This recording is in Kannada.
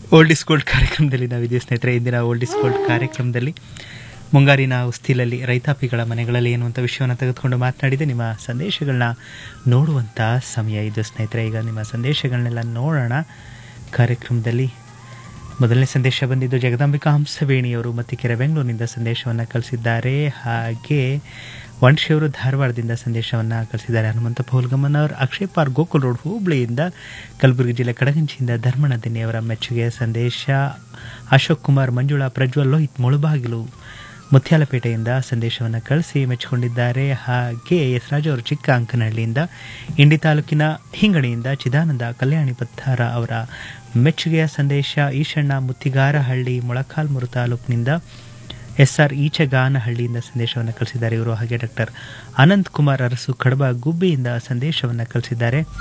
ಓಲ್ಡ್ ಇಸ್ ಗೋಲ್ಡ್ ಕಾರ್ಯಕ್ರಮದಲ್ಲಿ ನಾವಿದ್ದೀವಿ ಸ್ನೇಹಿತರೆ ಇಂದಿನ ಓಲ್ಡ್ ಇಸ್ ಗೋಲ್ಡ್ ಕಾರ್ಯಕ್ರಮದಲ್ಲಿ ಮುಂಗಾರಿನ ಉಸ್ತಿಲಲ್ಲಿ ರೈತಾಪಿಗಳ ಮನೆಗಳಲ್ಲಿ ಎನ್ನುವಂಥ ವಿಷಯವನ್ನು ತೆಗೆದುಕೊಂಡು ಮಾತನಾಡಿದೆ ನಿಮ್ಮ ಸಂದೇಶಗಳನ್ನ ನೋಡುವಂಥ ಸಮಯ ಇದು ಸ್ನೇಹಿತರೆ ಈಗ ನಿಮ್ಮ ಸಂದೇಶಗಳನ್ನೆಲ್ಲ ನೋಡೋಣ ಕಾರ್ಯಕ್ರಮದಲ್ಲಿ ಮೊದಲನೇ ಸಂದೇಶ ಬಂದಿದ್ದು ಜಗದಾಂಬಿಕಾ ಹಂಸವೇಣಿಯವರು ಮತ್ತಿಕೆರೆ ಬೆಂಗಳೂರಿನಿಂದ ಸಂದೇಶವನ್ನು ಕಳಿಸಿದ್ದಾರೆ ಹಾಗೆ ವಂಶಿಯವರು ಧಾರವಾಡದಿಂದ ಸಂದೇಶವನ್ನು ಕಳಿಸಿದ್ದಾರೆ ಹನುಮಂತ ಪೌಲ್ಗಮ್ಮನವರು ಅಕ್ಷಯ್ ಪಾರ್ಕ್ ಗೋಕುಲ್ ರೋಡ್ ಹುಬ್ಳಿಯಿಂದ ಕಲಬುರಗಿ ಜಿಲ್ಲೆ ಕಡಗಂಚಿಯಿಂದ ಧರ್ಮಣ ದಿನ್ನೆಯವರ ಮೆಚ್ಚುಗೆಯ ಸಂದೇಶ ಅಶೋಕ್ ಕುಮಾರ್ ಮಂಜುಳಾ ಪ್ರಜ್ವಲ್ ಲೋಹಿತ್ ಮುಳುಬಾಗಿಲು ಮುತ್ಯಾಲಪೇಟೆಯಿಂದ ಸಂದೇಶವನ್ನು ಕಳಿಸಿ ಮೆಚ್ಚಿಕೊಂಡಿದ್ದಾರೆ ಹಾಗೆ ಎಸ್ ರಾಜು ಅವರು ಚಿಕ್ಕ ಅಂಕನಹಳ್ಳಿಯಿಂದ ಇಂಡಿ ತಾಲೂಕಿನ ಹಿಂಗಣಿಯಿಂದ ಚಿದಾನಂದ ಕಲ್ಯಾಣಿ ಪತ್ತಾರ ಅವರ ಮೆಚ್ಚುಗೆಯ ಸಂದೇಶ ಈಶಣ್ಣ ಮುತ್ತಿಗಾರಹಳ್ಳಿ ಮೊಳಕಾಲ್ಮುರು ತಾಲೂಕಿನಿಂದ ಎಸ್ ಆರ್ ಈಚಗಾನಹಳ್ಳಿಯಿಂದ ಸಂದೇಶವನ್ನು ಕಳಿಸಿದ್ದಾರೆ ಇವರು ಹಾಗೆ ಡಾಕ್ಟರ್ ಅನಂತ್ ಕುಮಾರ್ ಅರಸು ಕಡಬ ಗುಬ್ಬಿಯಿಂದ ಸಂದೇಶವನ್ನು ಕಳಿಸಿದ್ದಾರೆ